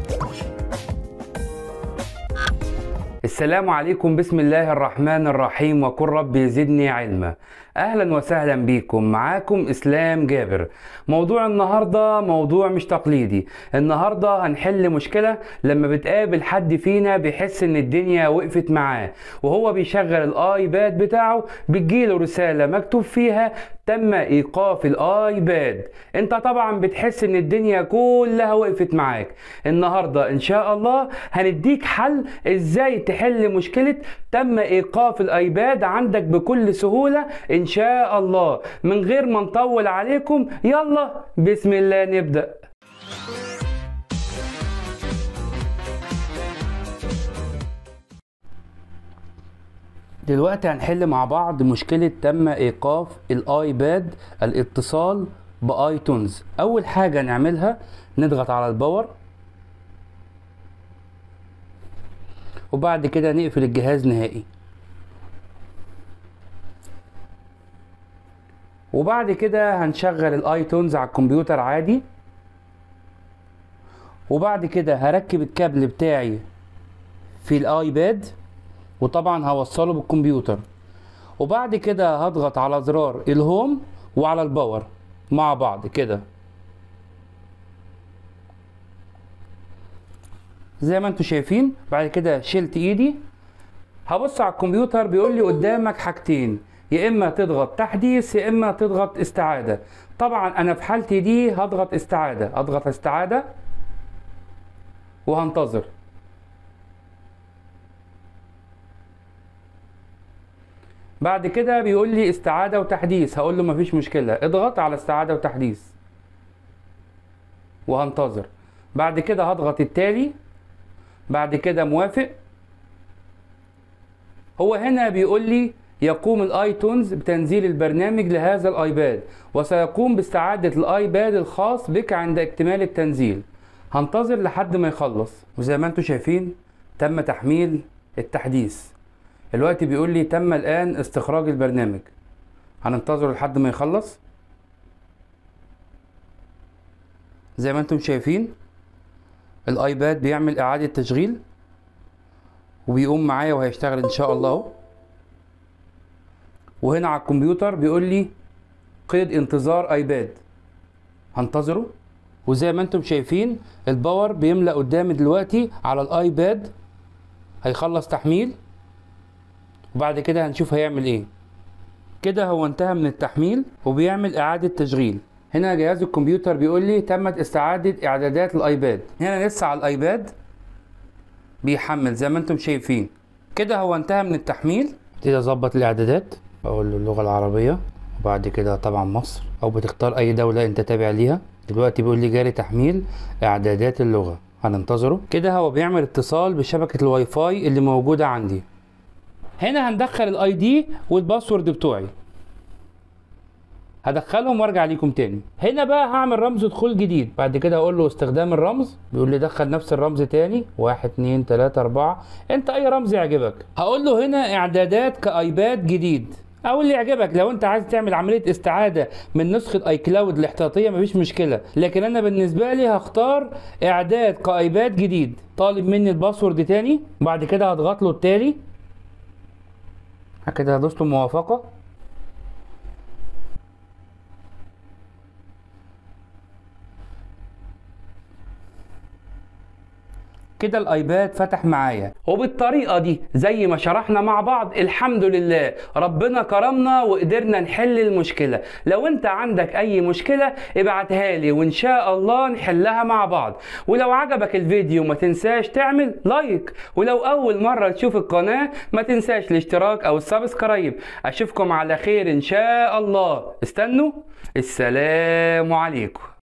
السلام عليكم بسم الله الرحمن الرحيم وقل رب زدني علما اهلا وسهلا بكم معاكم اسلام جابر موضوع النهارده موضوع مش تقليدي النهارده هنحل مشكله لما بتقابل حد فينا بيحس ان الدنيا وقفت معاه وهو بيشغل الايباد بتاعه بتجيله رساله مكتوب فيها تم ايقاف الايباد انت طبعا بتحس ان الدنيا كلها وقفت معاك النهارده ان شاء الله هنديك حل ازاي تحل مشكله تم ايقاف الايباد عندك بكل سهوله ان شاء الله من غير ما نطول عليكم يلا بسم الله نبدا دلوقتي هنحل مع بعض مشكلة تم إيقاف الآيباد الاتصال بآيتونز أول حاجة نعملها نضغط على الباور وبعد كده نقفل الجهاز نهائي وبعد كده هنشغل الايتونز على الكمبيوتر عادي وبعد كده هركب الكابل بتاعي في الايباد وطبعا هوصله بالكمبيوتر وبعد كده هضغط على زرار الهوم وعلى الباور مع بعض كده زي ما انتم شايفين بعد كده شلت ايدي هبص على الكمبيوتر بيقول لي قدامك حاجتين يا اما تضغط تحديث يا اما تضغط استعاده طبعا انا في حالتي دي هضغط استعاده اضغط استعاده وهنتظر بعد كده بيقول لي استعاده وتحديث هقول له مفيش مشكله اضغط على استعاده وتحديث وهنتظر بعد كده هضغط التالي بعد كده موافق هو هنا بيقول لي يقوم الايتونز بتنزيل البرنامج لهذا الايباد وسيقوم باستعادة الايباد الخاص بك عند اكتمال التنزيل هنتظر لحد ما يخلص وزي ما انتم شايفين تم تحميل التحديث الوقت بيقول لي تم الان استخراج البرنامج هننتظر لحد ما يخلص زي ما انتم شايفين الايباد بيعمل اعادة تشغيل وبيقوم معايا وهيشتغل ان شاء الله اهو وهنا على الكمبيوتر بيقول لي قيد انتظار ايباد هنتظره وزي ما انتم شايفين الباور بيملأ قدامي دلوقتي على الايباد هيخلص تحميل وبعد كده هنشوف هيعمل ايه كده هو انتهى من التحميل وبيعمل اعادة تشغيل هنا جهاز الكمبيوتر بيقول لي تمت استعادة اعدادات الايباد هنا لسه على الايباد بيحمل زي ما انتم شايفين كده هو انتهى من التحميل ابتدي اظبط الاعدادات اقول له اللغه العربيه وبعد كده طبعا مصر او بتختار اي دوله انت تابع ليها دلوقتي بيقول لي جاري تحميل اعدادات اللغه هننتظره كده هو بيعمل اتصال بشبكه الواي فاي اللي موجوده عندي هنا هندخل الاي دي والباسورد بتوعي هدخلهم وارجع ليكم تاني هنا بقى هعمل رمز دخول جديد بعد كده اقول له استخدام الرمز بيقول لي دخل نفس الرمز تاني واحد اتنين تلاتة اربعة انت اي رمز يعجبك هقول له هنا اعدادات كايباد جديد او اللي يعجبك لو انت عايز تعمل عمليه استعاده من نسخه اي كلاود الاحتياطيه مفيش مشكله لكن انا بالنسبه لي هختار اعداد كايباد جديد طالب مني الباسورد تاني بعد كده هضغط له التالي كده هدوس له موافقه كده الايباد فتح معايا وبالطريقه دي زي ما شرحنا مع بعض الحمد لله ربنا كرمنا وقدرنا نحل المشكله لو انت عندك اي مشكله ابعتها لي وان شاء الله نحلها مع بعض ولو عجبك الفيديو ما تنساش تعمل لايك ولو اول مره تشوف القناه ما تنساش الاشتراك او السبسكرايب اشوفكم على خير ان شاء الله استنوا السلام عليكم